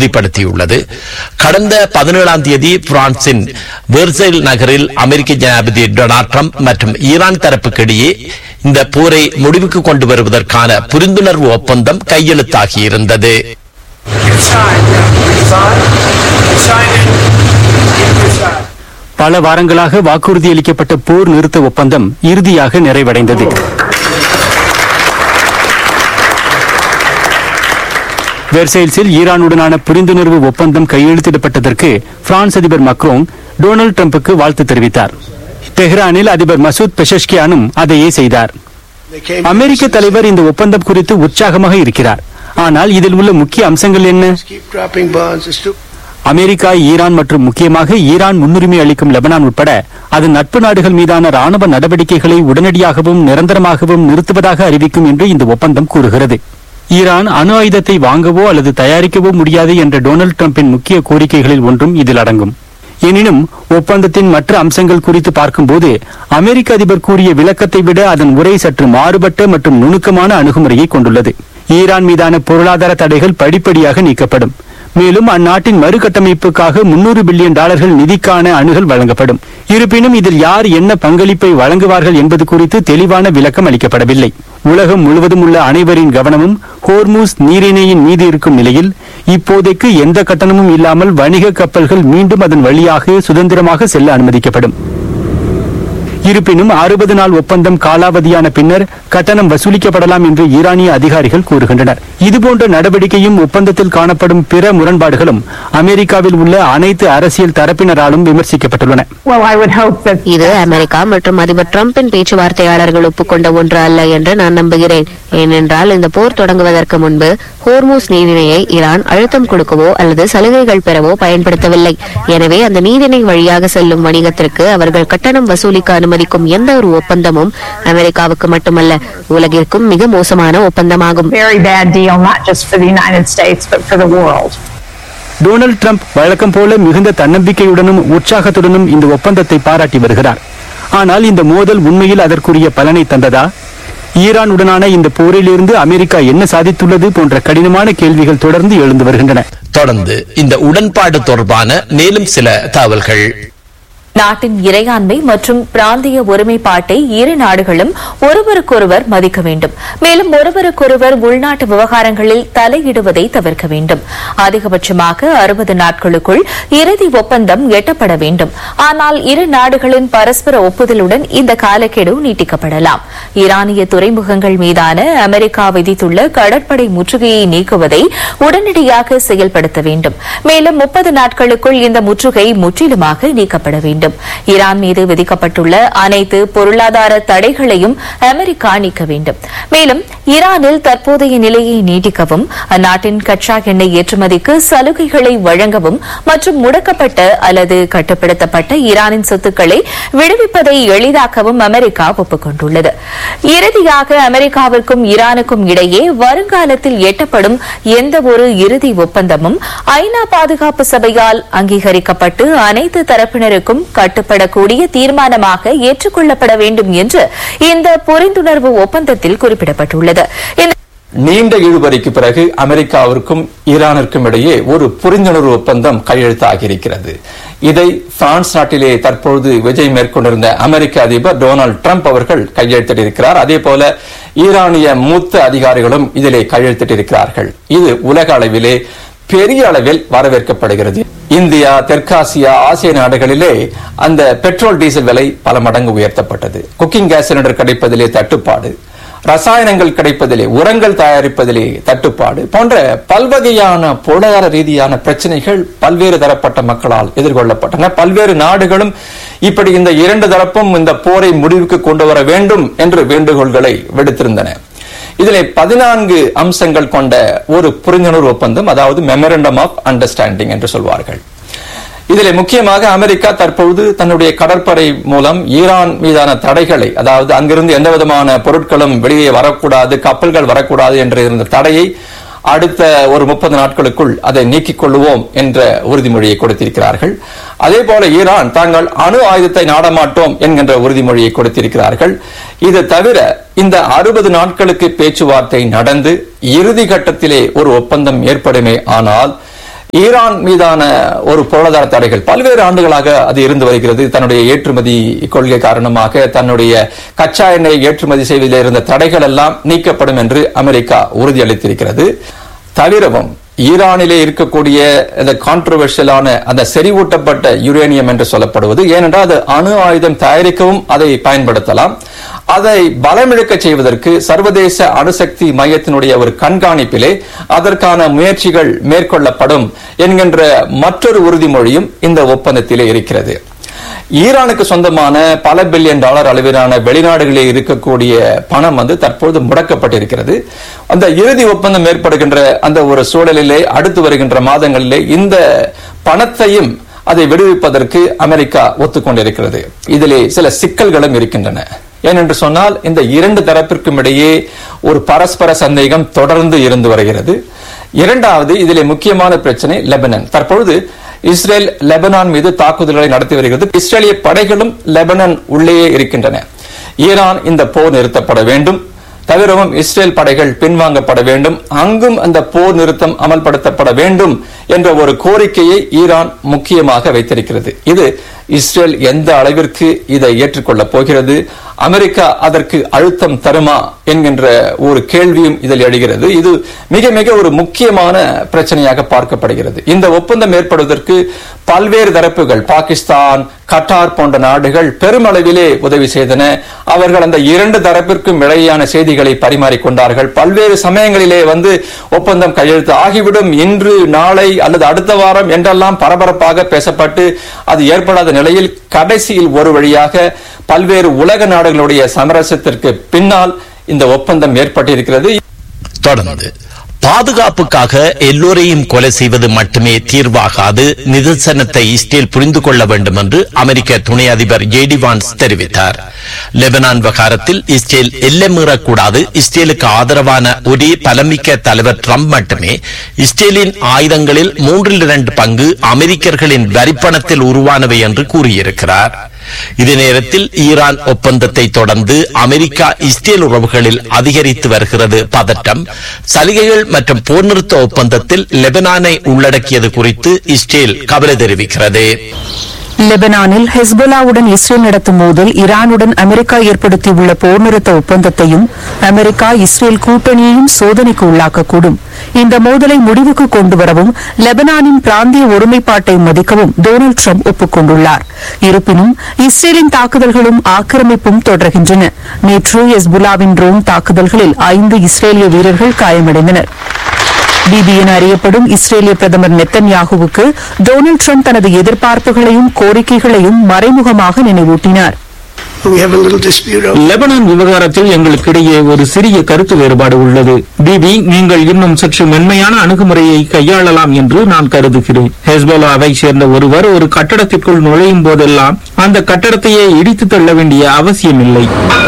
உறுதிப்படுத்தியுள்ளது கடந்த பதினேழாம் தேதி பிரான்சின் வெர்சைல் நகரில் அமெரிக்க ஜனாதிபதி டொனால்ட் ட்ரம்ப் மற்றும் ஈரான் தரப்புக்கு இடையே இந்த போரை முடிவுக்கு கொண்டு வருவதற்கான புரிந்துணர்வு ஒப்பந்தம் கையெழுத்தாகியிருந்தது பல வாரங்களாக வாக்குறுதி அளிக்கப்பட்ட போர் நிறுத்த ஒப்பந்தம் இறுதியாக நிறைவடைந்தது வெர்சைல்ஸில் ஈரானுடனான புரிந்துணர்வு ஒப்பந்தம் கையெழுத்திடப்பட்டதற்கு பிரான்ஸ் அதிபர் மக்ரோன் டொனால்டு டிரம்புக்கு வாழ்த்து தெரிவித்தார் தெஹ்ரானில் அதிபர் மசூத் பெஷஷ்கியானும் அதையே செய்தார் அமெரிக்க தலைவர் இந்த ஒப்பந்தம் குறித்து உற்சாகமாக இருக்கிறார் ஆனால் இதில் உள்ள முக்கிய அம்சங்கள் என்ன Keep dropping bombs. It's too America Iran மற்றும் முக்கியமாக ஈரான் முன்னுரிமை அளிக்கும் லெபனான் உட்பட அதன் நட்பு நாடுகள் மீதான ராணுவ நடவடிக்கைகளை உடனடியாகவும் நிரந்தரமாகவும் நிறுத்துவதாக அறிவிக்கும் என்று இந்த ஒப்பந்தம் கூறுகிறது ஈரான் அணு ஆயுதத்தை வாங்கவோ அல்லது தயாரிக்கவோ முடியாது என்ற டொனால்டு டிரம்பின் முக்கிய கோரிக்கைகளில் ஒன்றும் இதில் அடங்கும் எனினும் ஒப்பந்தத்தின் மற்ற அம்சங்கள் குறித்து பார்க்கும்போது அமெரிக்க அதிபர் கூறிய விளக்கத்தை விட அதன் உரை சற்று மாறுபட்ட மற்றும் நுணுக்கமான அணுகுமுறையை கொண்டுள்ளது ஈரான் மீதான பொருளாதார தடைகள் படிப்படியாக நீக்கப்படும் மேலும் அந்நாட்டின் மறுகட்டமைப்புக்காக முன்னூறு பில்லியன் டாலர்கள் நிதிக்கான அணுகல் வழங்கப்படும் இருப்பினும் இதில் யார் என்ன பங்களிப்பை வழங்குவார்கள் என்பது குறித்து தெளிவான விளக்கம் அளிக்கப்படவில்லை உலகம் முழுவதும் உள்ள அனைவரின் கவனமும் ஹோர்மூஸ் நீரிணையின் மீது இருக்கும் நிலையில் இப்போதைக்கு எந்த கட்டணமும் இல்லாமல் வணிக கப்பல்கள் மீண்டும் அதன் வழியாக சுதந்திரமாக செல்ல அனுமதிக்கப்படும் இருப்பினும் அறுபது நாள் ஒப்பந்தம் காலாவதியான பின்னர் கட்டணம் வசூலிக்கப்படலாம் என்று ஈரானிய அதிகாரிகள் கூறுகின்றனர் இதுபோன்ற நடவடிக்கையும் ஒப்பந்தத்தில் காணப்படும் பிற முரண்பாடுகளும் அமெரிக்காவில் உள்ள அனைத்து அரசியல் தரப்பினராலும் விமர்சிக்கப்பட்டுள்ளன Well, I would hope that இது அமெரிக்கா மற்றும் அதிபர் டிரம்பின் பேச்சுவார்த்தையாளர்கள் ஒப்புக்கொண்ட ஒன்று அல்ல என்று நான் நம்புகிறேன் ஏனென்றால் இந்த போர் தொடங்குவதற்கு முன்பு ஹோர்மூஸ் நீரிணையை ஈரான் அழுத்தம் கொடுக்கவோ அல்லது சலுகைகள் பெறவோ பயன்படுத்தவில்லை எனவே அந்த நீரிணை வழியாக செல்லும் வணிகத்திற்கு அவர்கள் கட்டணம் வசூலிக்க அனுமதிக்கும் எந்த ஒரு ஒப்பந்தமும் அமெரிக்காவுக்கு மட்டுமல்ல உலகிற்கும் மிக மோசமான ஒப்பந்தமாகும் very bad deal, not just for the United States, but for the world. Donald Trump வழக்கம் போல மிகுந்த தன்னம்பிக்கையுடனும் உற்சாகத்துடனும் இந்த ஒப்பந்தத்தை பாராட்டி வருகிறார் ஆனால் இந்த மோதல் உண்மையில் அதற்குரிய பலனை தந்ததா ஈரானுடனான இந்த போரிலிருந்து அமெரிக்கா என்ன சாதித்துள்ளது போன்ற கடினமான கேள்விகள் தொடர்ந்து எழுந்து வருகின்றன தொடர்ந்து இந்த உடன்பாடு தொடர்பான மேலும் சில தகவல்கள் நாட்டின் இறையாண்மை மற்றும் பிராந்திய ஒருமைப்பாட்டை இரு நாடுகளும் ஒருவருக்கொருவர் மதிக்க வேண்டும் மேலும் ஒருவருக்கொருவர் உள்நாட்டு விவகாரங்களில் தலையிடுவதை தவிர்க்க வேண்டும் அதிகபட்சமாக அறுபது நாட்களுக்குள் இறுதி ஒப்பந்தம் எட்டப்பட வேண்டும் ஆனால் இரு நாடுகளின் பரஸ்பர ஒப்புதலுடன் இந்த காலக்கெடு நீட்டிக்கப்படலாம் ஈரானிய துறைமுகங்கள் மீதான அமெரிக்கா விதித்துள்ள கடற்படை முற்றுகையை நீக்குவதை உடனடியாக செயல்படுத்த வேண்டும் மேலும் முப்பது நாட்களுக்குள் இந்த முற்றுகை முற்றிலுமாக நீக்கப்பட வேண்டும் ஈரான் மீது விதிக்கப்பட்டுள்ள அனைத்து பொருளாதார தடைகளையும் அமெரிக்கா நீக்க வேண்டும் மேலும் ஈரானில் தற்போதைய நிலையை நீட்டிக்கவும் அந்நாட்டின் கச்சா எண்ணெய் ஏற்றுமதிக்கு சலுகைகளை வழங்கவும் மற்றும் முடக்கப்பட்ட அல்லது கட்டுப்படுத்தப்பட்ட ஈரானின் சொத்துக்களை விடுவிப்பதை எளிதாக்கவும் அமெரிக்கா ஒப்புக்கொண்டுள்ளது இறுதியாக அமெரிக்காவிற்கும் ஈரானுக்கும் இடையே வருங்காலத்தில் எட்டப்படும் எந்த ஒரு இறுதி ஒப்பந்தமும் ஐநா பாதுகாப்பு சபையால் அங்கீகரிக்கப்பட்டு அனைத்து தரப்பினருக்கும் கட்டுப்படக்கூடிய தீர்மானமாக ஏற்றுக்கொள்ளப்பட வேண்டும் என்று இந்த புரிந்துணர்வு ஒப்பந்தத்தில் குறிப்பிடப்பட்டுள்ளது இந்த நீண்ட இழுபறிக்கு பிறகு அமெரிக்காவிற்கும் ஈரானிற்கும் இடையே ஒரு புரிந்துணர்வு ஒப்பந்தம் கையெழுத்தாகியிருக்கிறது இதை பிரான்ஸ் நாட்டிலே தற்பொழுது விஜய் மேற்கொண்டிருந்த அமெரிக்க அதிபர் டொனால்டு ட்ரம்ப் அவர்கள் கையெழுத்திட்டிருக்கிறார் அதே போல ஈரானிய மூத்த அதிகாரிகளும் இதிலே கையெழுத்திட்டிருக்கிறார்கள் இது உலக அளவிலே பெரிய அளவில் வரவேற்கப்படுகிறது இந்தியா தெற்காசியா ஆசிய நாடுகளிலே அந்த பெட்ரோல் டீசல் விலை பல மடங்கு உயர்த்தப்பட்டது குக்கிங் கேஸ் சிலிண்டர் கிடைப்பதிலே தட்டுப்பாடு ரசாயனங்கள் கிடைப்பதிலே உரங்கள் தயாரிப்பதிலே தட்டுப்பாடு போன்ற பல்வகையான பொருளாதார ரீதியான பிரச்சனைகள் பல்வேறு தரப்பட்ட மக்களால் எதிர்கொள்ளப்பட்டன பல்வேறு நாடுகளும் இப்படி இந்த இரண்டு தரப்பும் இந்த போரை முடிவுக்கு கொண்டு வர வேண்டும் என்று வேண்டுகோள்களை விடுத்திருந்தன இதிலே பதினான்கு அம்சங்கள் கொண்ட ஒரு புரிந்துணர்வு ஒப்பந்தம் அதாவது மெமரண்டம் ஆஃப் அண்டர்ஸ்டாண்டிங் என்று சொல்வார்கள் இதில் முக்கியமாக அமெரிக்கா தற்பொழுது தன்னுடைய கடற்படை மூலம் ஈரான் மீதான தடைகளை அதாவது அங்கிருந்து எந்த விதமான பொருட்களும் வெளியே வரக்கூடாது கப்பல்கள் வரக்கூடாது என்ற இருந்த தடையை அடுத்த ஒரு முப்பது நாட்களுக்குள் அதை நீக்கிக் கொள்ளுவோம் என்ற உறுதிமொழியை கொடுத்திருக்கிறார்கள் அதே போல ஈரான் தாங்கள் அணு ஆயுதத்தை நாடமாட்டோம் என்கின்ற உறுதிமொழியை கொடுத்திருக்கிறார்கள் இது தவிர இந்த அறுபது நாட்களுக்கு பேச்சுவார்த்தை நடந்து இறுதி கட்டத்திலே ஒரு ஒப்பந்தம் ஏற்படுமே ஆனால் ஈரான் மீதான ஒரு பொருளாதார தடைகள் பல்வேறு ஆண்டுகளாக அது இருந்து வருகிறது தன்னுடைய ஏற்றுமதி கொள்கை காரணமாக தன்னுடைய கச்சா எண்ணெய் ஏற்றுமதி செய்வதில் இருந்த தடைகள் எல்லாம் நீக்கப்படும் என்று அமெரிக்கா உறுதியளித்திருக்கிறது தவிரவும் ஈரானிலே இருக்கக்கூடிய இந்த கான்ட்ரவர்ஷியலான அந்த செறிவூட்டப்பட்ட யுரேனியம் என்று சொல்லப்படுவது ஏனென்றால் அது அணு ஆயுதம் தயாரிக்கவும் அதை பயன்படுத்தலாம் அதை பலமிழக்க செய்வதற்கு சர்வதேச அணுசக்தி மையத்தினுடைய ஒரு கண்காணிப்பிலே அதற்கான முயற்சிகள் மேற்கொள்ளப்படும் என்கின்ற மற்றொரு உறுதிமொழியும் இந்த ஒப்பந்தத்திலே இருக்கிறது ஈரானுக்கு சொந்தமான பல பில்லியன் டாலர் அளவிலான வெளிநாடுகளில் இருக்கக்கூடிய பணம் வந்து தற்போது முடக்கப்பட்டிருக்கிறது அந்த இறுதி ஒப்பந்தம் ஏற்படுகின்ற அந்த ஒரு சூழலிலே அடுத்து வருகின்ற மாதங்களிலே இந்த பணத்தையும் அதை விடுவிப்பதற்கு அமெரிக்கா ஒத்துக்கொண்டிருக்கிறது இதிலே சில சிக்கல்களும் இருக்கின்றன ஏனென்று சொன்னால் இந்த இரண்டு தரப்பிற்கும் இடையே ஒரு பரஸ்பர சந்தேகம் தொடர்ந்து இருந்து வருகிறது இரண்டாவது இதிலே முக்கியமான பிரச்சனை லெபனன் தற்பொழுது இஸ்ரேல் லெபனான் மீது தாக்குதல்களை நடத்தி வருகிறது இஸ்ரேலிய படைகளும் லெபனான் உள்ளேயே இருக்கின்றன ஈரான் இந்த போர் நிறுத்தப்பட வேண்டும் தவிரவும் இஸ்ரேல் படைகள் பின்வாங்கப்பட வேண்டும் அங்கும் அந்த போர் நிறுத்தம் அமல்படுத்தப்பட வேண்டும் என்ற ஒரு கோரிக்கையை ஈரான் முக்கியமாக வைத்திருக்கிறது இது இஸ்ரேல் எந்த அளவிற்கு இதை ஏற்றுக்கொள்ளப் போகிறது அமெரிக்கா அதற்கு அழுத்தம் தருமா என்கின்ற ஒரு கேள்வியும் இதில் எழுகிறது இது மிக மிக ஒரு முக்கியமான பிரச்சனையாக பார்க்கப்படுகிறது இந்த ஒப்பந்தம் ஏற்படுவதற்கு பல்வேறு தரப்புகள் பாகிஸ்தான் கட்டார் போன்ற நாடுகள் பெருமளவிலே உதவி செய்தன அவர்கள் அந்த இரண்டு தரப்பிற்கும் இடையேயான செய்திகளை பரிமாறிக்கொண்டார்கள் பல்வேறு சமயங்களிலே வந்து ஒப்பந்தம் கையெழுத்து ஆகிவிடும் இன்று நாளை அல்லது அடுத்த வாரம் என்றெல்லாம் பரபரப்பாக பேசப்பட்டு அது ஏற்படாத நிலையில் கடைசியில் ஒரு வழியாக பல்வேறு உலக நாடுகளுடைய சமரசத்திற்கு பின்னால் இந்த ஒப்பந்தம் ஏற்பட்டிருக்கிறது தொடர்ந்து பாதுகாப்புக்காக எல்லோரையும் கொலை செய்வது மட்டுமே தீர்வாகாது நிதர்சனத்தை இஸ்ரேல் புரிந்து கொள்ள வேண்டும் என்று அமெரிக்க துணை அதிபர் ஜேடி வான்ஸ் தெரிவித்தார் லெபனான் விவகாரத்தில் இஸ்ரேல் எல்லை மீறக்கூடாது இஸ்ரேலுக்கு ஆதரவான ஒரே பலமிக்க தலைவர் ட்ரம்ப் மட்டுமே இஸ்ரேலின் ஆயுதங்களில் மூன்றில் இரண்டு பங்கு அமெரிக்கர்களின் வரிப்பணத்தில் உருவானவை என்று கூறியிருக்கிறார் இதே நேரத்தில் ஈரான் ஒப்பந்தத்தை தொடர்ந்து அமெரிக்கா இஸ்ரேல் உறவுகளில் அதிகரித்து வருகிறது பதட்டம் சலுகைகள் மற்றும் போர் நிறுத்த ஒப்பந்தத்தில் லெபனானை உள்ளடக்கியது குறித்து இஸ்ரேல் கவலை தெரிவிக்கிறது லெபனானில் ஹெஸ்போலாவுடன் இஸ்ரேல் நடத்தும் மோதல் ஈரானுடன் அமெரிக்கா ஏற்படுத்தியுள்ள போர் நிறுத்த ஒப்பந்தத்தையும் அமெரிக்கா இஸ்ரேல் கூட்டணியையும் சோதனைக்கு உள்ளாக்கக்கூடும் இந்த மோதலை முடிவுக்கு கொண்டு வரவும் லெபனானின் பிராந்திய ஒருமைப்பாட்டை மதிக்கவும் டொனால்டு ட்ரம்ப் ஒப்புக்கொண்டுள்ளார் இருப்பினும் இஸ்ரேலின் தாக்குதல்களும் ஆக்கிரமிப்பும் தொடர்கின்றன நேற்று ஹெஸ்புல்லாவின் ட்ரோன் தாக்குதல்களில் ஐந்து இஸ்ரேலிய வீரர்கள் காயமடைந்தனர் பிபி என அறியப்படும் இஸ்ரேலிய பிரதமர் நெத்தன்யாகுவுக்கு டொனால்டு ட்ரம்ப் தனது எதிர்பார்ப்புகளையும் கோரிக்கைகளையும் மறைமுகமாக நினைவூட்டினார் We have a little dispute over Lebanon விவகாரத்தில் எங்களுக்கிடையே ஒரு சிறிய கருத்து வேறுபாடு உள்ளது பிபி நீங்கள் இன்னும் சற்று மென்மையான அணுகுமுறையை கையாளலாம் என்று நான் கருதுகிறேன் ஹெஸ்போலாவை சேர்ந்த ஒருவர் ஒரு கட்டடத்திற்குள் நுழையும் போதெல்லாம் அந்த கட்டடத்தையே இடித்து தள்ள வேண்டிய அவசியமில்லை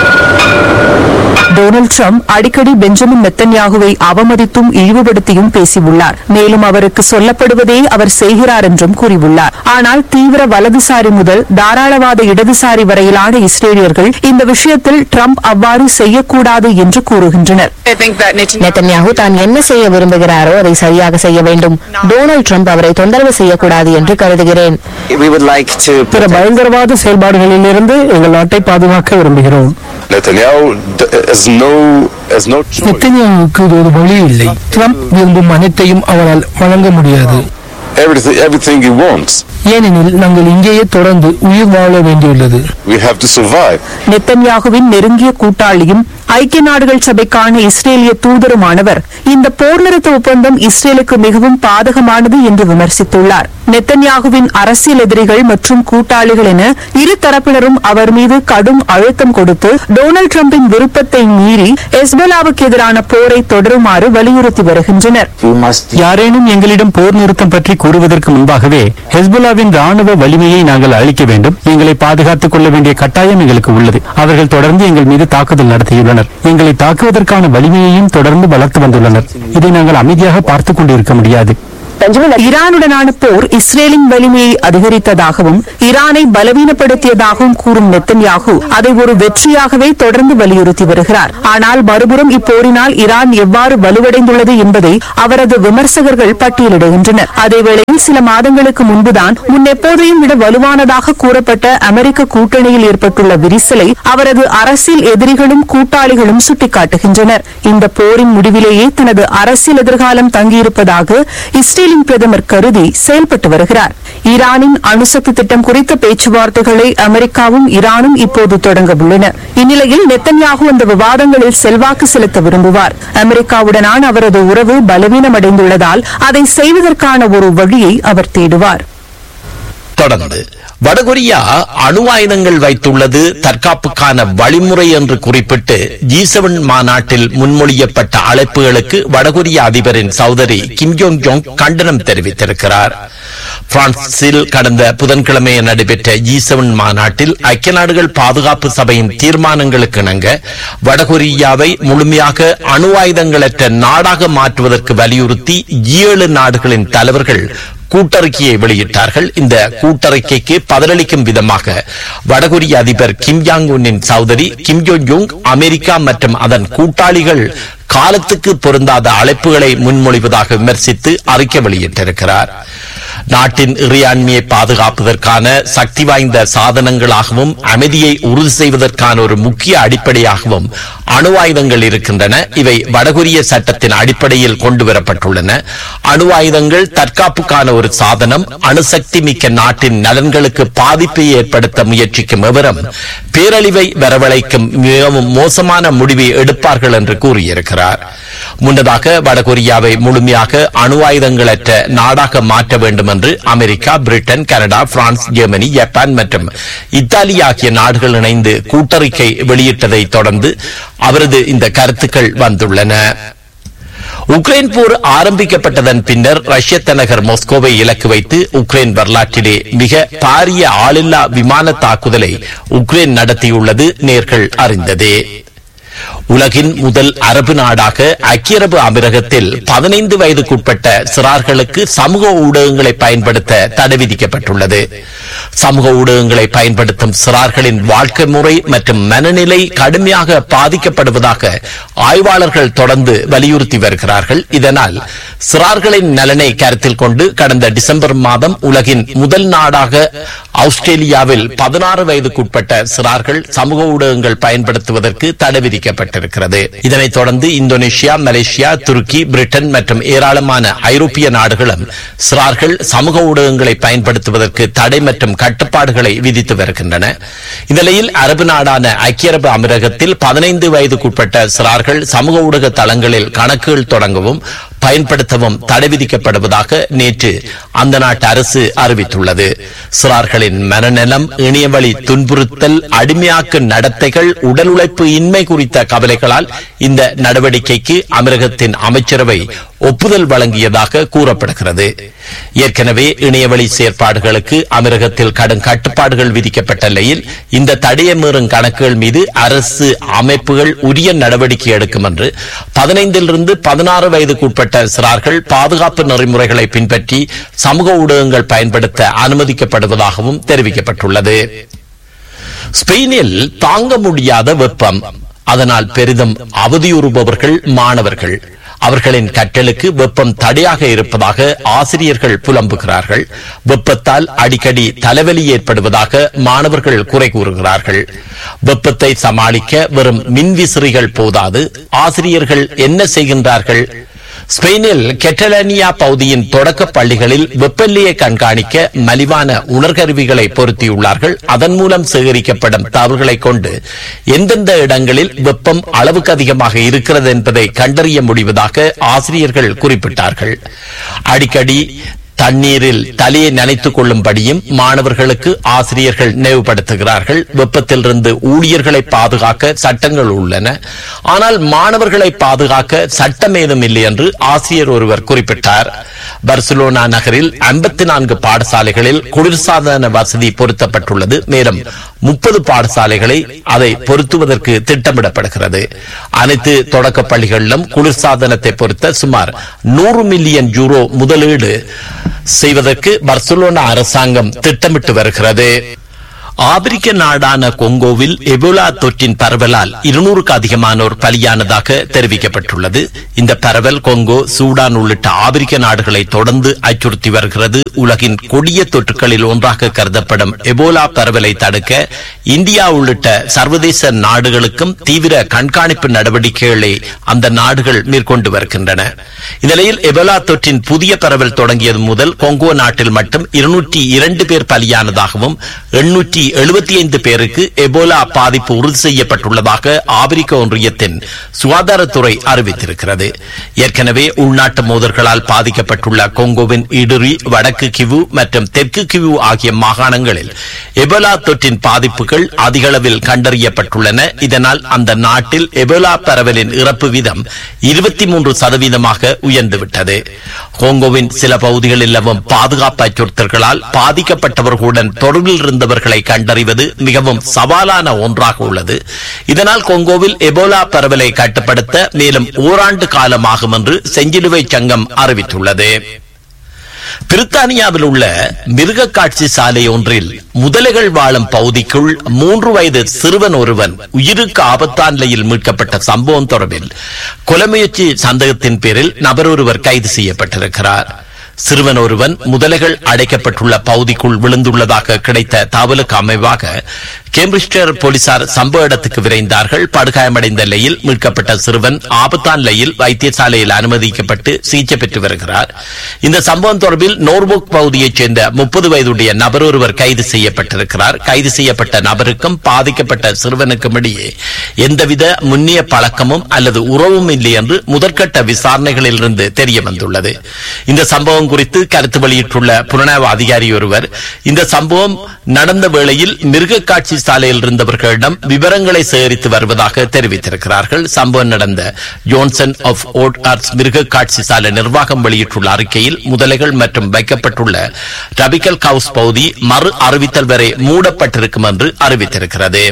டொனால்டு ட்ரம்ப் அடிக்கடி பெஞ்சமின் நெத்தன்யாகுவை அவமதித்தும் இழிவுபடுத்தியும் பேசியுள்ளார் மேலும் அவருக்கு சொல்லப்படுவதே அவர் செய்கிறார் என்றும் கூறியுள்ளார் ஆனால் தீவிர வலதுசாரி முதல் தாராளவாத இடதுசாரி வரையிலான இஸ்ரேலியர்கள் இந்த விஷயத்தில் ட்ரம்ப் அவ்வாறு செய்யக்கூடாது என்று கூறுகின்றனர் நெத்தன்யாகு தான் என்ன செய்ய விரும்புகிறாரோ அதை சரியாக செய்ய வேண்டும் டொனால்டு ட்ரம்ப் அவரை தொந்தரவு செய்யக்கூடாது என்று கருதுகிறேன் We would like to பிற பயங்கரவாத செயல்பாடுகளிலிருந்து எங்கள் நாட்டை பாதுகாக்க விரும்புகிறோம் Netanyahu d- has no has no choice. நெத்தன்யாவுக்கு ஒரு வழி இல்லை ட்ரம்ப் விரும்பும் அனைத்தையும் அவரால் வழங்க முடியாது Everything everything he wants. ஏனெனில் நாங்கள் இங்கேயே தொடர்ந்து உயிர் வாழ வேண்டியுள்ளது We have to survive. நெத்தன்யாகுவின் நெருங்கிய கூட்டாளியும் ஐக்கிய நாடுகள் சபைக்கான இஸ்ரேலிய தூதருமானவர் இந்த போர் நிறுத்த ஒப்பந்தம் இஸ்ரேலுக்கு மிகவும் பாதகமானது என்று விமர்சித்துள்ளார் நெத்தன்யாகுவின் அரசியல் எதிரிகள் மற்றும் கூட்டாளிகள் என இரு தரப்பினரும் அவர் மீது கடும் அழுத்தம் கொடுத்து டொனால்டு டிரம்பின் விருப்பத்தை மீறி ஹெஸ்போலாவுக்கு எதிரான போரை தொடருமாறு வலியுறுத்தி வருகின்றனர் we must யாரேனும் எங்களிடம் போர் நிறுத்தம் பற்றி கூறுவதற்கு முன்பாகவே ஹெஸ்புல்லாவின் ராணுவ வலிமையை நாங்கள் அளிக்க வேண்டும் எங்களை பாதுகாத்துக் கொள்ள வேண்டிய கட்டாயம் எங்களுக்கு உள்ளது அவர்கள் தொடர்ந்து எங்கள் மீது தாக்குதல் நடத்தியுள்ளனர் எங்களை தாக்குவதற்கான வலிமையையும் தொடர்ந்து வளர்த்து வந்துள்ளனர் இதை நாங்கள் அமைதியாக பார்த்துக் கொண்டிருக்க முடியாது ஈரானுடனான போர் இஸ்ரேலின் வலிமையை அதிகரித்ததாகவும் ஈரானை பலவீனப்படுத்தியதாகவும் கூறும் நெத்தன்யாகு அதை ஒரு வெற்றியாகவே தொடர்ந்து வலியுறுத்தி வருகிறார் ஆனால் மறுபுறம் இப்போரினால் ஈரான் எவ்வாறு வலுவடைந்துள்ளது என்பதை அவரது விமர்சகர்கள் பட்டியலிடுகின்றனர் அதேவேளையில் சில மாதங்களுக்கு முன்புதான் முன்னெப்போதையும் விட வலுவானதாக கூறப்பட்ட அமெரிக்க கூட்டணியில் ஏற்பட்டுள்ள விரிசலை அவரது அரசியல் எதிரிகளும் கூட்டாளிகளும் சுட்டிக்காட்டுகின்றனர் இந்த போரின் முடிவிலேயே தனது அரசியல் எதிர்காலம் தங்கியிருப்பதாக இஸ்ரேலின் பிரதமர் கருதி செயல்பட்டு வருகிறார் ஈரானின் அணுசக்தி திட்டம் குறித்த பேச்சுவார்த்தைகளை அமெரிக்காவும் ஈரானும் இப்போது தொடங்க உள்ளன இந்நிலையில் நெத்தன்யாகு அந்த விவாதங்களில் செல்வாக்கு செலுத்த விரும்புவார் அமெரிக்காவுடனான அவரது உறவு பலவீனமடைந்துள்ளதால் அதை செய்வதற்கான ஒரு வழியை அவர் தேடுவார் தொடர்ந்து வடகொரியா அணு ஆயுதங்கள் வைத்துள்ளது தற்காப்புக்கான வழிமுறை என்று குறிப்பிட்டு ஜி செவன் மாநாட்டில் முன்மொழியப்பட்ட அழைப்புகளுக்கு வடகொரிய அதிபரின் சகோதரி கிம் ஜோங் ஜோங் கண்டனம் தெரிவித்திருக்கிறார் பிரான்சில் கடந்த புதன்கிழமை நடைபெற்ற ஜி செவன் மாநாட்டில் ஐக்கிய நாடுகள் பாதுகாப்பு சபையின் தீர்மானங்களுக்கு இணங்க வடகொரியாவை முழுமையாக அணு ஆயுதங்களற்ற நாடாக மாற்றுவதற்கு வலியுறுத்தி ஜி ஏழு நாடுகளின் தலைவர்கள் கூட்டறிக்கையை வெளியிட்டார்கள் இந்த கூட்டறிக்கைக்கு பதிலளிக்கும் விதமாக வடகொரிய அதிபர் கிம் யாங் உன்னின் சகோதரி கிம் ஜோங் யுங் அமெரிக்கா மற்றும் அதன் கூட்டாளிகள் காலத்துக்கு பொருந்தாத அழைப்புகளை முன்மொழிவதாக விமர்சித்து அறிக்கை வெளியிட்டிருக்கிறார் நாட்டின் இறையாண்மையை பாதுகாப்பதற்கான சக்தி வாய்ந்த சாதனங்களாகவும் அமைதியை உறுதி செய்வதற்கான ஒரு முக்கிய அடிப்படையாகவும் அணு ஆயுதங்கள் இருக்கின்றன இவை வடகொரிய சட்டத்தின் அடிப்படையில் கொண்டு வரப்பட்டுள்ளன அணு ஆயுதங்கள் தற்காப்புக்கான ஒரு சாதனம் அணுசக்தி மிக்க நாட்டின் நலன்களுக்கு பாதிப்பை ஏற்படுத்த முயற்சிக்கும் எவரும் பேரழிவை வரவழைக்கும் மிகவும் மோசமான முடிவை எடுப்பார்கள் என்று கூறியிருக்கிறார் முன்னதாக வடகொரியாவை முழுமையாக அணு ஆயுதங்களற்ற நாடாக மாற்ற வேண்டும் என்று America Britain Canada France Germany Japan மற்றும் இத்தாலி ஆகிய நாடுகள் இணைந்து கூட்டறிக்கை வெளியிட்டதை தொடர்ந்து அவரது இந்த கருத்துக்கள் வந்துள்ளன உக்ரைன் போர் ஆரம்பிக்கப்பட்டதன் பின்னர் ரஷ்ய தலைநகர் மாஸ்கோவை இலக்கு வைத்து உக்ரைன் வரலாற்றிலே மிக பாரிய ஆளில்லா விமான தாக்குதலை உக்ரைன் நடத்தியுள்ளது நேர்கள் அறிந்ததே உலகின் முதல் அரபு நாடாக ஐக்கிய அரபு அமீரகத்தில் பதினைந்து வயதுக்குட்பட்ட சிறார்களுக்கு சமூக ஊடகங்களை பயன்படுத்த தடை விதிக்கப்பட்டுள்ளது சமூக ஊடகங்களை பயன்படுத்தும் சிறார்களின் வாழ்க்கை முறை மற்றும் மனநிலை கடுமையாக பாதிக்கப்படுவதாக ஆய்வாளர்கள் தொடர்ந்து வலியுறுத்தி வருகிறார்கள் இதனால் சிறார்களின் நலனை கருத்தில் கொண்டு கடந்த டிசம்பர் மாதம் உலகின் முதல் நாடாக ஆஸ்திரேலியாவில் பதினாறு வயதுக்குட்பட்ட சிறார்கள் சமூக ஊடகங்கள் பயன்படுத்துவதற்கு தடை விதிக்கப்பட்டிருக்கிறது இதனைத் தொடர்ந்து இந்தோனேஷியா மலேசியா துருக்கி பிரிட்டன் மற்றும் ஏராளமான ஐரோப்பிய நாடுகளும் சிறார்கள் சமூக ஊடகங்களை பயன்படுத்துவதற்கு தடை மற்றும் கட்டுப்பாடுகளை விதித்து வருகின்றன இந்நிலையில் அரபு நாடான ஐக்கிய அரபு அமீரகத்தில் பதினைந்து வயதுக்குட்பட்ட சிறார்கள் சமூக ஊடக தளங்களில் கணக்குகள் தொடங்கவும் பயன்படுத்தவும் தடை விதிக்கப்படுவதாக நேற்று அந்த நாட்டு அரசு அறிவித்துள்ளது சிறார்களின் மனநலம் இணையவழி துன்புறுத்தல் அடிமையாக்கு நடத்தைகள் உடல் உழைப்பு இன்மை குறித்த கவலைகளால் இந்த நடவடிக்கைக்கு அமீரகத்தின் அமைச்சரவை ஒப்புதல் வழங்கியதாக கூறப்படுகிறது ஏற்கனவே இணையவழி செயற்பாடுகளுக்கு அமீரகத்தில் கடும் கட்டுப்பாடுகள் விதிக்கப்பட்ட நிலையில் இந்த தடையை மீறும் கணக்குகள் மீது அரசு அமைப்புகள் உரிய நடவடிக்கை எடுக்கும் என்று பதினைந்திலிருந்து பதினாறு வயதுக்குட்பட்ட சிறார்கள் பாதுகாப்பு நெறிமுறைகளை பின்பற்றி சமூக ஊடகங்கள் பயன்படுத்த அனுமதிக்கப்படுவதாகவும் தெரிவிக்கப்பட்டுள்ளது ஸ்பெயினில் தாங்க முடியாத வெப்பம் அதனால் பெரிதும் அவதியுறுபவர்கள் மாணவர்கள் அவர்களின் கற்றலுக்கு வெப்பம் தடையாக இருப்பதாக ஆசிரியர்கள் புலம்புகிறார்கள் வெப்பத்தால் அடிக்கடி தலைவலி ஏற்படுவதாக மாணவர்கள் குறை கூறுகிறார்கள் வெப்பத்தை சமாளிக்க வெறும் மின்விசிறிகள் போதாது ஆசிரியர்கள் என்ன செய்கின்றார்கள் ஸ்பெயினில் கெட்டலானியா பகுதியின் தொடக்க பள்ளிகளில் வெப்பநிலையை கண்காணிக்க மலிவான உணர்கருவிகளை பொருத்தியுள்ளார்கள் அதன் மூலம் சேகரிக்கப்படும் தவறுகளை கொண்டு எந்தெந்த இடங்களில் வெப்பம் அளவுக்கு அதிகமாக இருக்கிறது என்பதை கண்டறிய முடிவதாக ஆசிரியர்கள் குறிப்பிட்டார்கள் அடிக்கடி தண்ணீரில் தலையை நனைத்துக் கொள்ளும்படியும் மாணவர்களுக்கு ஆசிரியர்கள் நினைவுபடுத்துகிறார்கள் வெப்பத்திலிருந்து ஊழியர்களை பாதுகாக்க சட்டங்கள் உள்ளன ஆனால் மாணவர்களை பாதுகாக்க சட்டம் ஏதும் இல்லை என்று ஆசிரியர் ஒருவர் குறிப்பிட்டார் பர்சிலோனா நகரில் ஐம்பத்தி நான்கு பாடசாலைகளில் குளிர்சாதன வசதி பொருத்தப்பட்டுள்ளது மேலும் முப்பது பாடசாலைகளை அதை பொருத்துவதற்கு திட்டமிடப்படுகிறது அனைத்து தொடக்க பள்ளிகளிலும் குளிர்சாதனத்தை பொருத்த சுமார் நூறு மில்லியன் யூரோ முதலீடு செய்வதற்கு பர்சிலோனா அரசாங்கம் திட்டமிட்டு வருகிறது ஆப்பிரிக்க நாடான கொங்கோவில் எபோலா தொற்றின் பரவலால் இருநூறுக்கு அதிகமானோர் பலியானதாக தெரிவிக்கப்பட்டுள்ளது இந்த பரவல் கொங்கோ சூடான் உள்ளிட்ட ஆப்பிரிக்க நாடுகளை தொடர்ந்து அச்சுறுத்தி வருகிறது உலகின் கொடிய தொற்றுகளில் ஒன்றாக கருதப்படும் எபோலா பரவலை தடுக்க இந்தியா உள்ளிட்ட சர்வதேச நாடுகளுக்கும் தீவிர கண்காணிப்பு நடவடிக்கைகளை அந்த நாடுகள் மேற்கொண்டு வருகின்றன இந்நிலையில் எபோலா தொற்றின் புதிய பரவல் தொடங்கியது முதல் கொங்கோ நாட்டில் மட்டும் இருநூற்றி இரண்டு பேர் பலியானதாகவும் எண்ணூற்றி எழுபத்தி ஐந்து பேருக்கு எபோலா பாதிப்பு உறுதி செய்யப்பட்டுள்ளதாக ஆப்பிரிக்க ஒன்றியத்தின் சுகாதாரத்துறை அறிவித்திருக்கிறது ஏற்கனவே உள்நாட்டு மோதல்களால் பாதிக்கப்பட்டுள்ள கொங்கோவின் இடுரி வடக்கு கிவு மற்றும் தெற்கு கிவு ஆகிய மாகாணங்களில் எபோலா தொற்றின் பாதிப்புகள் அதிக அளவில் கண்டறியப்பட்டுள்ளன இதனால் அந்த நாட்டில் எபோலா பரவலின் இறப்பு வீதம் இருபத்தி மூன்று சதவீதமாக உயர்ந்துவிட்டது கொங்கோவின் சில பகுதிகளில் நிலவும் பாதுகாப்பு அச்சுறுத்தல்களால் பாதிக்கப்பட்டவர்களுடன் தொடர்பில் இருந்தவர்களை கண்டறிவது மிகவும் சவாலான ஒன்றாக உள்ளது இதனால் கொங்கோவில் எபோலா பரவலை கட்டுப்படுத்த மேலும் ஓராண்டு காலமாகும் என்று செஞ்சிலுவை சங்கம் அறிவித்துள்ளது பிரித்தானியாவில் உள்ள மிருக காட்சி சாலை ஒன்றில் முதலைகள் வாழும் பகுதிக்குள் மூன்று வயது சிறுவன் ஒருவன் உயிருக்கு ஆபத்தான நிலையில் மீட்கப்பட்ட சம்பவம் தொடர்பில் கொலைமுயற்சி சந்தேகத்தின் பேரில் நபர் ஒருவர் கைது செய்யப்பட்டிருக்கிறார் சிறுவன் ஒருவன் முதலைகள் அடைக்கப்பட்டுள்ள பகுதிக்குள் விழுந்துள்ளதாக கிடைத்த தகவலுக்கு அமைவாக கேம்பிரிஸ்டர் போலீசார் சம்பவ இடத்துக்கு விரைந்தார்கள் படுகாயமடைந்த நிலையில் மீட்கப்பட்ட சிறுவன் ஆபத்தான நிலையில் வைத்தியசாலையில் அனுமதிக்கப்பட்டு சிகிச்சை பெற்று வருகிறார் இந்த சம்பவம் தொடர்பில் நோர்புக் பகுதியைச் சேர்ந்த முப்பது வயதுடைய நபர் ஒருவர் கைது செய்யப்பட்டிருக்கிறார் கைது செய்யப்பட்ட நபருக்கும் பாதிக்கப்பட்ட சிறுவனுக்கும் இடையே எந்தவித முன்னிய பழக்கமும் அல்லது உறவும் இல்லை என்று முதற்கட்ட விசாரணைகளில் இருந்து தெரிய வந்துள்ளது இந்த சம்பவம் குறித்து கருத்து வெளியிட்டுள்ள புலனாய்வு அதிகாரி ஒருவர் இந்த சம்பவம் நடந்த வேளையில் மிருக காட்சி சாலையில் இருந்தவர்களிடம் விவரங்களை சேகரித்து வருவதாக தெரிவித்திருக்கிறார்கள் சம்பவம் நடந்த ஜோன்சன் ஆஃப் ஓட் ஆர்ட்ஸ் மிருக காட்சி சாலை நிர்வாகம் வெளியிட்டுள்ள அறிக்கையில் முதலைகள் மற்றும் வைக்கப்பட்டுள்ள ரபிக்கல் ஹவுஸ் பகுதி மறு அறிவித்தல் வரை மூடப்பட்டிருக்கும் என்று அறிவித்திருக்கிறது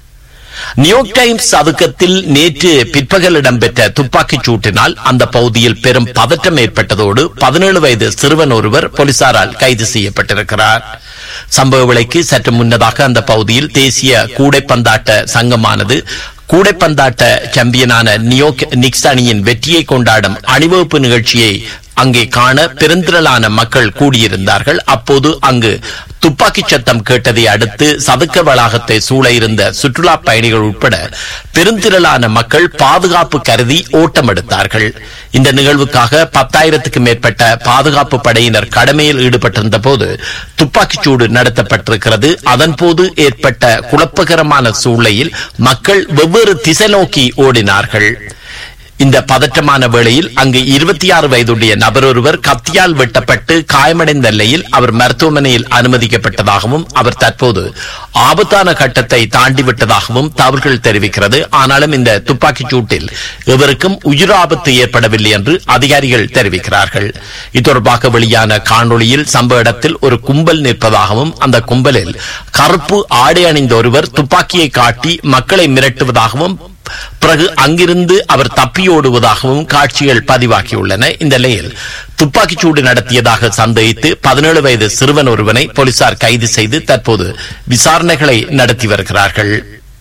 நியூயோர்க் டைம்ஸ் சதுக்கத்தில் நேற்று பிற்பகல் இடம்பெற்ற துப்பாக்கிச் சூட்டினால் அந்த பகுதியில் பெரும் பதற்றம் ஏற்பட்டதோடு பதினேழு வயது சிறுவன் ஒருவர் போலீசாரால் கைது செய்யப்பட்டிருக்கிறார் சம்பவ விலைக்கு சற்று முன்னதாக அந்த பகுதியில் தேசிய கூடைப்பந்தாட்ட சங்கமானது கூடைப்பந்தாட்ட சாம்பியனான நியோக் நிக்ஸ் அணியின் வெற்றியை கொண்டாடும் அணிவகுப்பு நிகழ்ச்சியை அங்கே காண பெருந்திரளான மக்கள் கூடியிருந்தார்கள் அப்போது அங்கு துப்பாக்கிச் சத்தம் கேட்டதை அடுத்து சதுக்க வளாகத்தை சூழ இருந்த சுற்றுலா பயணிகள் உட்பட பெருந்திரளான மக்கள் பாதுகாப்பு கருதி ஓட்டம் எடுத்தார்கள் இந்த நிகழ்வுக்காக பத்தாயிரத்துக்கு மேற்பட்ட பாதுகாப்பு படையினர் கடமையில் ஈடுபட்டிருந்த போது துப்பாக்கிச்சூடு நடத்தப்பட்டிருக்கிறது அதன் போது ஏற்பட்ட குழப்பகரமான சூழ்நிலையில் மக்கள் வெவ்வேறு திசை நோக்கி ஓடினார்கள் இந்த பதற்றமான வேளையில் அங்கு இருபத்தி ஆறு வயதுடைய நபர் ஒருவர் கத்தியால் வெட்டப்பட்டு காயமடைந்த நிலையில் அவர் மருத்துவமனையில் அனுமதிக்கப்பட்டதாகவும் அவர் தற்போது ஆபத்தான கட்டத்தை தாண்டிவிட்டதாகவும் தவறுகள் தெரிவிக்கிறது ஆனாலும் இந்த துப்பாக்கிச் சூட்டில் இவருக்கும் உயிராபத்து ஏற்படவில்லை என்று அதிகாரிகள் தெரிவிக்கிறார்கள் இது தொடர்பாக வெளியான காணொளியில் சம்பவ இடத்தில் ஒரு கும்பல் நிற்பதாகவும் அந்த கும்பலில் கருப்பு ஆடை அணிந்த ஒருவர் துப்பாக்கியை காட்டி மக்களை மிரட்டுவதாகவும் பிறகு அங்கிருந்து அவர் தப்பியோடுவதாகவும் காட்சிகள் பதிவாகியுள்ளன இந்த நிலையில் துப்பாக்கிச்சூடு நடத்தியதாக சந்தேகித்து பதினேழு வயது சிறுவன் ஒருவனை போலீசார் கைது செய்து தற்போது விசாரணைகளை நடத்தி வருகிறார்கள்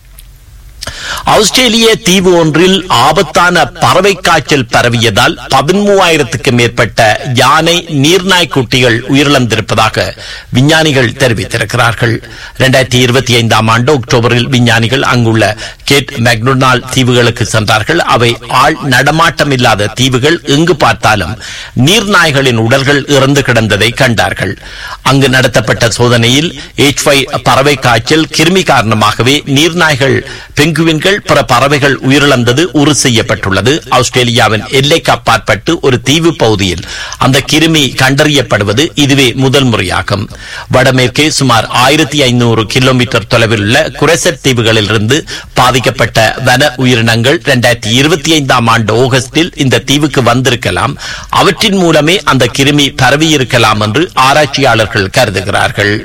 ஆஸ்திரேலிய தீவு ஒன்றில் ஆபத்தான பறவை காய்ச்சல் பரவியதால் பதிமூவாயிரத்துக்கு மேற்பட்ட யானை நீர்நாய் குட்டிகள் உயிரிழந்திருப்பதாக விஞ்ஞானிகள் தெரிவித்திருக்கிறார்கள் இரண்டாயிரத்தி இருபத்தி ஐந்தாம் ஆண்டு அக்டோபரில் விஞ்ஞானிகள் அங்குள்ள கேட் மெக்டொனால் தீவுகளுக்கு சென்றார்கள் அவை ஆள் நடமாட்டம் இல்லாத தீவுகள் எங்கு பார்த்தாலும் நீர்நாய்களின் உடல்கள் இறந்து கிடந்ததை கண்டார்கள் அங்கு நடத்தப்பட்ட சோதனையில் எச் பறவை காய்ச்சல் கிருமி காரணமாகவே நீர்நாய்கள் பெங்குவின் பெங்குவின்கள் பிற பறவைகள் உயிரிழந்தது உறுதி செய்யப்பட்டுள்ளது ஆஸ்திரேலியாவின் எல்லைக்கு அப்பாற்பட்டு ஒரு தீவு பகுதியில் அந்த கிருமி கண்டறியப்படுவது இதுவே முதல் முறையாகும் வடமேற்கே சுமார் ஆயிரத்தி ஐநூறு கிலோமீட்டர் தொலைவில் உள்ள குரெசட் தீவுகளிலிருந்து பாதிக்கப்பட்ட வன உயிரினங்கள் இரண்டாயிரத்தி இருபத்தி ஐந்தாம் ஆண்டு ஆகஸ்டில் இந்த தீவுக்கு வந்திருக்கலாம் அவற்றின் மூலமே அந்த கிருமி பரவியிருக்கலாம் என்று ஆராய்ச்சியாளர்கள் கருதுகிறார்கள்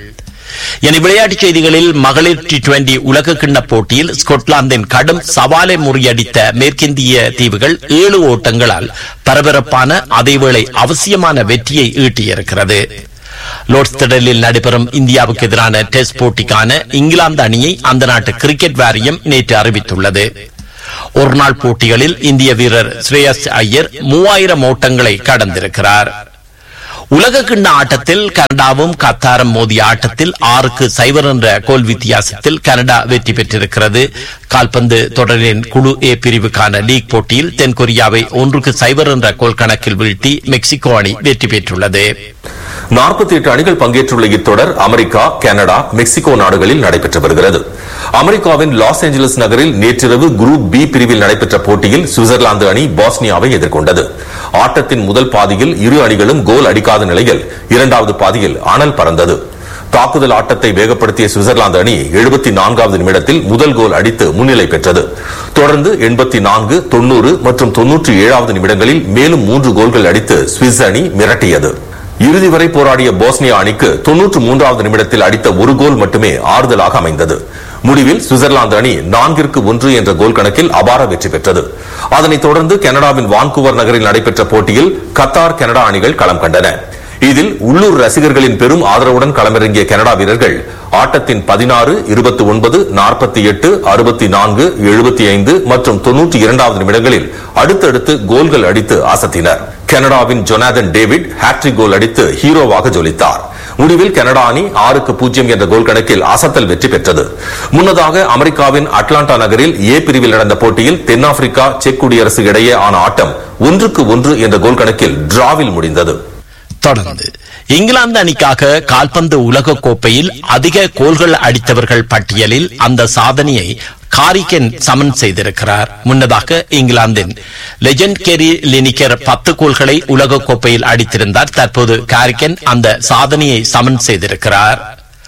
இனி விளையாட்டுச் செய்திகளில் மகளிர் டி டுவெண்டி உலக கிண்ண போட்டியில் ஸ்கொட்லாந்தின் கடும் சவாலை முறியடித்த மேற்கிந்திய தீவுகள் ஏழு ஓட்டங்களால் பரபரப்பான அதேவேளை அவசியமான வெற்றியை ஈட்டியிருக்கிறது லோர்ட்ஸ் திடலில் நடைபெறும் இந்தியாவுக்கு எதிரான டெஸ்ட் போட்டிக்கான இங்கிலாந்து அணியை அந்த நாட்டு கிரிக்கெட் வாரியம் நேற்று அறிவித்துள்ளது ஒருநாள் போட்டிகளில் இந்திய வீரர் ஸ்ரேயஸ் ஐயர் மூவாயிரம் ஓட்டங்களை கடந்திருக்கிறார் உலக கிண்ண ஆட்டத்தில் கனடாவும் கத்தாரும் மோதிய ஆட்டத்தில் ஆறுக்கு சைபர் என்ற கோல் வித்தியாசத்தில் கனடா வெற்றி பெற்றிருக்கிறது கால்பந்து தொடரின் குழு ஏ பிரிவுக்கான லீக் போட்டியில் தென்கொரியாவை ஒன்றுக்கு சைபர் என்ற கோல் கணக்கில் வீழ்த்தி மெக்சிகோ அணி வெற்றி பெற்றுள்ளது நாற்பத்தி எட்டு அணிகள் பங்கேற்றுள்ள இத்தொடர் அமெரிக்கா கனடா மெக்சிகோ நாடுகளில் நடைபெற்று வருகிறது அமெரிக்காவின் லாஸ் ஏஞ்சலஸ் நகரில் நேற்றிரவு குரூப் பி பிரிவில் நடைபெற்ற போட்டியில் சுவிட்சர்லாந்து அணி பாஸ்னியாவை எதிர்கொண்டது ஆட்டத்தின் முதல் பாதியில் இரு அணிகளும் கோல் அடிக்காத நிலையில் இரண்டாவது பாதியில் அனல் பறந்தது தாக்குதல் ஆட்டத்தை வேகப்படுத்திய சுவிட்சர்லாந்து அணி எழுபத்தி நான்காவது நிமிடத்தில் முதல் கோல் அடித்து முன்னிலை பெற்றது தொடர்ந்து எண்பத்தி நான்கு தொன்னூறு மற்றும் தொன்னூற்றி ஏழாவது நிமிடங்களில் மேலும் மூன்று கோல்கள் அடித்து சுவிஸ் அணி மிரட்டியது இறுதி வரை போராடிய போஸ்னியா அணிக்கு தொன்னூற்று மூன்றாவது நிமிடத்தில் அடித்த ஒரு கோல் மட்டுமே ஆறுதலாக அமைந்தது முடிவில் சுவிட்சர்லாந்து அணி நான்கிற்கு ஒன்று என்ற கோல் கணக்கில் அபார வெற்றி பெற்றது அதனைத் தொடர்ந்து கனடாவின் வான்கூவர் நகரில் நடைபெற்ற போட்டியில் கத்தார் கனடா அணிகள் களம் கண்டன இதில் உள்ளூர் ரசிகர்களின் பெரும் ஆதரவுடன் களமிறங்கிய கனடா வீரர்கள் ஆட்டத்தின் பதினாறு இருபத்தி ஒன்பது நாற்பத்தி எட்டு அறுபத்தி நான்கு எழுபத்தி ஐந்து மற்றும் தொன்னூற்றி இரண்டாவது நிமிடங்களில் அடுத்தடுத்து கோல்கள் அடித்து அசத்தினர் கனடாவின் ஜொனாதன் டேவிட் ஹாட்ரிக் கோல் அடித்து ஹீரோவாக ஜொலித்தார் முடிவில் கனடா அணி ஆறுக்கு பூஜ்ஜியம் என்ற கோல் கணக்கில் அசத்தல் வெற்றி பெற்றது முன்னதாக அமெரிக்காவின் அட்லாண்டா நகரில் ஏ பிரிவில் நடந்த போட்டியில் தென்னாப்பிரிக்கா செக் குடியரசு இடையே ஆன ஆட்டம் ஒன்றுக்கு ஒன்று என்ற கோல் கணக்கில் டிராவில் முடிந்தது தொடர்ந்து இங்கிலாந்து அணிக்காக கால்பந்து உலக கோப்பையில் அதிக கோல்கள் அடித்தவர்கள் பட்டியலில் அந்த சாதனையை காரிகென் சமன் செய்திருக்கிறார் முன்னதாக இங்கிலாந்தின் லெஜண்ட் கெரி லினிக்கர் பத்து கோல்களை உலக கோப்பையில் அடித்திருந்தார் தற்போது காரிகென் அந்த சாதனையை சமன் செய்திருக்கிறார்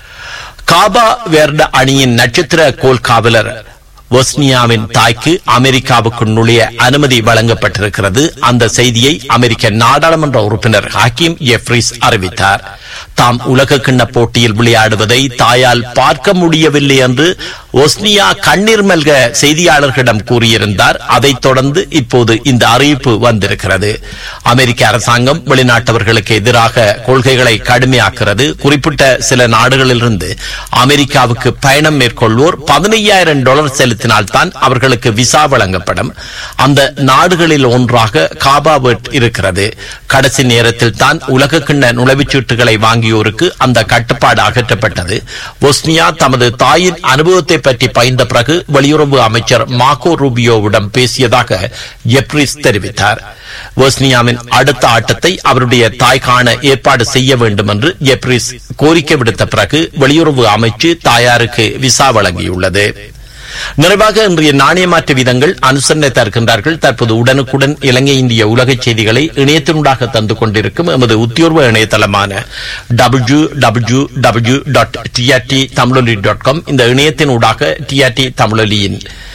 காபா வேர்ட அணியின் நட்சத்திர கோல் காவலர் பொஸ்னியாவின் தாய்க்கு அமெரிக்காவுக்கு நுழைய அனுமதி வழங்கப்பட்டிருக்கிறது அந்த செய்தியை அமெரிக்க நாடாளுமன்ற உறுப்பினர் ஹக்கீம் ஜெஃப்ரிஸ் அறிவித்தார் தாம் உலக கிண்ண போட்டியில் விளையாடுவதை தாயால் பார்க்க முடியவில்லை என்று ஒஸ்னியா கண்ணீர் மல்க செய்தியாளர்களிடம் கூறியிருந்தார் அதைத் தொடர்ந்து இப்போது இந்த அறிவிப்பு வந்திருக்கிறது அமெரிக்க அரசாங்கம் வெளிநாட்டவர்களுக்கு எதிராக கொள்கைகளை கடுமையாக்குறது குறிப்பிட்ட சில நாடுகளிலிருந்து அமெரிக்காவுக்கு பயணம் மேற்கொள்வோர் பதினையாயிரம் டாலர் செலுத்தினால்தான் அவர்களுக்கு விசா வழங்கப்படும் அந்த நாடுகளில் ஒன்றாக காபாவெட் இருக்கிறது கடைசி நேரத்தில் தான் உலக கிண்ண நுழைவுச்சீட்டுகளை வாங்கியோருக்கு அந்த கட்டுப்பாடு அகற்றப்பட்டது பொஸ்னியா தமது தாயின் அனுபவத்தை பற்றி பயின்ற பிறகு வெளியுறவு அமைச்சர் மாகோ ரூபியோவிடம் பேசியதாக ஜெப்ரிஸ் தெரிவித்தார் பொஸ்னியாவின் அடுத்த ஆட்டத்தை அவருடைய தாய் காண ஏற்பாடு செய்ய வேண்டும் என்று ஜெப்ரிஸ் கோரிக்கை விடுத்த பிறகு வெளியுறவு அமைச்சு தாயாருக்கு விசா வழங்கியுள்ளது நிறைவாக இன்றைய நாணய மாற்று வீதங்கள் அனுசரணை தருகின்றார்கள் தற்போது உடனுக்குடன் இலங்கை இந்திய உலக செய்திகளை இணையத்தினூடாக தந்து கொண்டிருக்கும் எமது உத்தியோர்வ இணையதளமான W W W dot TRT Tamiloli dot com இந்த இணையத்தினூடாக டிஆர்டி தமிழொலியின்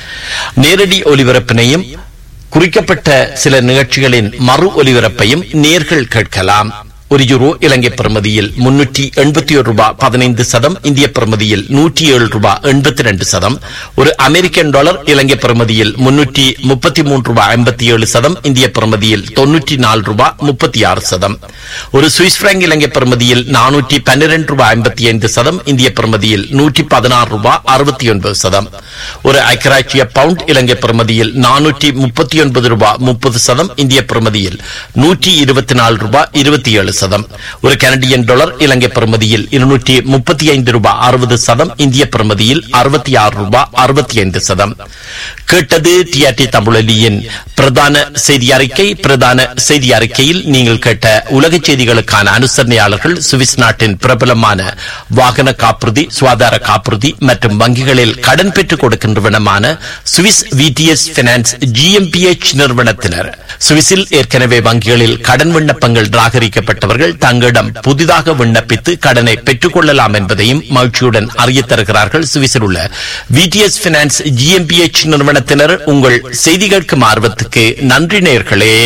நேரடி ஒலிபரப்பினையும் குறிக்கப்பட்ட சில நிகழ்ச்சிகளின் மறு ஒலிபரப்பையும் நேர்கள் கேட்கலாம் ஒரு யூரோ இலங்கை பிரமதியில் முன்னூற்றி எண்பத்தி ஒரு ரூபாய் பதினைந்து சதம் இந்திய பிரமதியில் நூற்றி ஏழு ரூபாய் எண்பத்தி ரெண்டு சதம் ஒரு அமெரிக்கன் டாலர் இலங்கை பிரமதியில் முன்னூற்றி முப்பத்தி மூன்று ரூபாய் ஐம்பத்தி ஏழு சதம் இந்திய பிரமதியில் தொன்னூற்றி நாலு ரூபாய் முப்பத்தி ஆறு சதம் ஒரு சுவிஸ் பிராங்க் இலங்கை பிரமதியில் நானூற்றி பன்னிரண்டு ரூபாய் ஐம்பத்தி ஐந்து சதம் இந்திய பிரமதியில் நூற்றி பதினாறு ரூபாய் அறுபத்தி ஒன்பது சதம் ஒரு ஐக்கராட்சிய பவுண்ட் இலங்கை பிரமதியில் நானூற்றி முப்பத்தி ஒன்பது ரூபாய் முப்பது சதம் இந்திய பிரமதியில் நூற்றி இருபத்தி நாலு ரூபாய் இருபத்தி ஏழு சதம் ஒரு கனடியன் டாலர் இலங்கை பெறுமதியில் இருநூற்றி முப்பத்தி ஐந்து ரூபாய் அறுபது சதம் இந்திய பெறுமதியில் அறுபத்தி ஆறு ரூபாய் அறுபத்தி ஐந்து சதம் கேட்டது டிஆர்டி தமிழொலியின் பிரதான செய்தி அறிக்கை பிரதான செய்தி அறிக்கையில் நீங்கள் கேட்ட உலக செய்திகளுக்கான அனுசரணையாளர்கள் சுவிஸ் நாட்டின் பிரபலமான வாகன காப்புறுதி சுகாதார காப்புறுதி மற்றும் வங்கிகளில் கடன் பெற்றுக் கொடுக்கின்றவனமான சுவிஸ் விடிஎஸ் பினான்ஸ் ஜிஎம்பிஎச் நிறுவனத்தினர் சுவிஸில் ஏற்கனவே வங்கிகளில் கடன் விண்ணப்பங்கள் நிராகரிக்கப்பட்டவர்கள் தங்களிடம் புதிதாக விண்ணப்பித்து கடனை பெற்றுக் கொள்ளலாம் என்பதையும் மகிழ்ச்சியுடன் அறியத் தருகிறார்கள் சுவிஸில் உள்ள விடிஎஸ் பினான்ஸ் ஜிஎம்பிஎச் நிறுவனத்தினர் உங்கள் செய்தி கேட்கும் ஆர்வத்துக்கு நன்றி நேர்களே